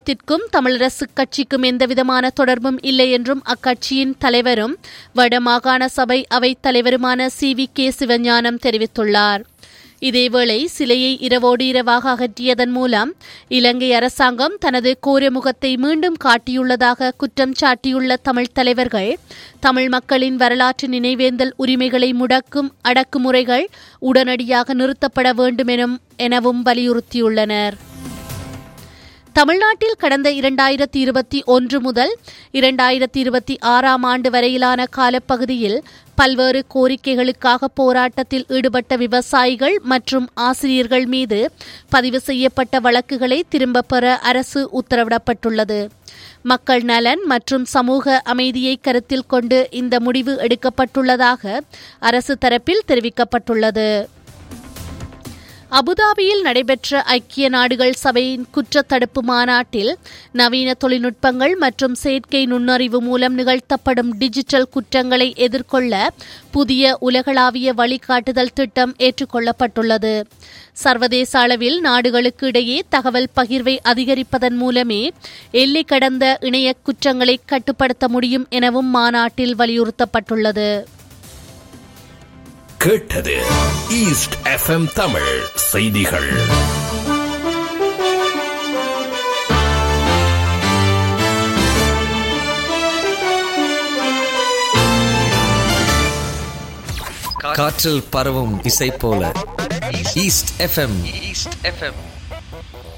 நிறுவனத்திற்கும் தமிழரசு கட்சிக்கும் எந்தவிதமான தொடர்பும் இல்லை என்றும் அக்கட்சியின் தலைவரும் வடமாகாண சபை அவைத் தலைவருமான சி வி கே சிவஞானம் தெரிவித்துள்ளார் இதேவேளை சிலையை இரவோடு இரவாக அகற்றியதன் மூலம் இலங்கை அரசாங்கம் தனது கோரமுகத்தை மீண்டும் காட்டியுள்ளதாக குற்றம் சாட்டியுள்ள தமிழ் தலைவர்கள் தமிழ் மக்களின் வரலாற்று நினைவேந்தல் உரிமைகளை முடக்கும் அடக்குமுறைகள் உடனடியாக நிறுத்தப்பட வேண்டும் எனும் எனவும் வலியுறுத்தியுள்ளனர் தமிழ்நாட்டில் கடந்த இரண்டாயிரத்தி இருபத்தி ஒன்று முதல் இரண்டாயிரத்தி இருபத்தி ஆறாம் ஆண்டு வரையிலான காலப்பகுதியில் பல்வேறு கோரிக்கைகளுக்காக போராட்டத்தில் ஈடுபட்ட விவசாயிகள் மற்றும் ஆசிரியர்கள் மீது பதிவு செய்யப்பட்ட வழக்குகளை திரும்பப் பெற அரசு உத்தரவிடப்பட்டுள்ளது மக்கள் நலன் மற்றும் சமூக அமைதியை கருத்தில் கொண்டு இந்த முடிவு எடுக்கப்பட்டுள்ளதாக அரசு தரப்பில் தெரிவிக்கப்பட்டுள்ளது அபுதாபியில் நடைபெற்ற ஐக்கிய நாடுகள் சபையின் குற்றத்தடுப்பு மாநாட்டில் நவீன தொழில்நுட்பங்கள் மற்றும் செயற்கை நுண்ணறிவு மூலம் நிகழ்த்தப்படும் டிஜிட்டல் குற்றங்களை எதிர்கொள்ள புதிய உலகளாவிய வழிகாட்டுதல் திட்டம் ஏற்றுக்கொள்ளப்பட்டுள்ளது சர்வதேச அளவில் நாடுகளுக்கு இடையே தகவல் பகிர்வை அதிகரிப்பதன் மூலமே எல்லை கடந்த இணைய குற்றங்களை கட்டுப்படுத்த முடியும் எனவும் மாநாட்டில் வலியுறுத்தப்பட்டுள்ளது கேட்டது ஈஸ்ட் எஃப்எம் தமிழ் செய்திகள் காற்றில் பரவும் இசை போல ஈஸ்ட் எஃப்எம் ஈஸ்ட் எஃப்எம்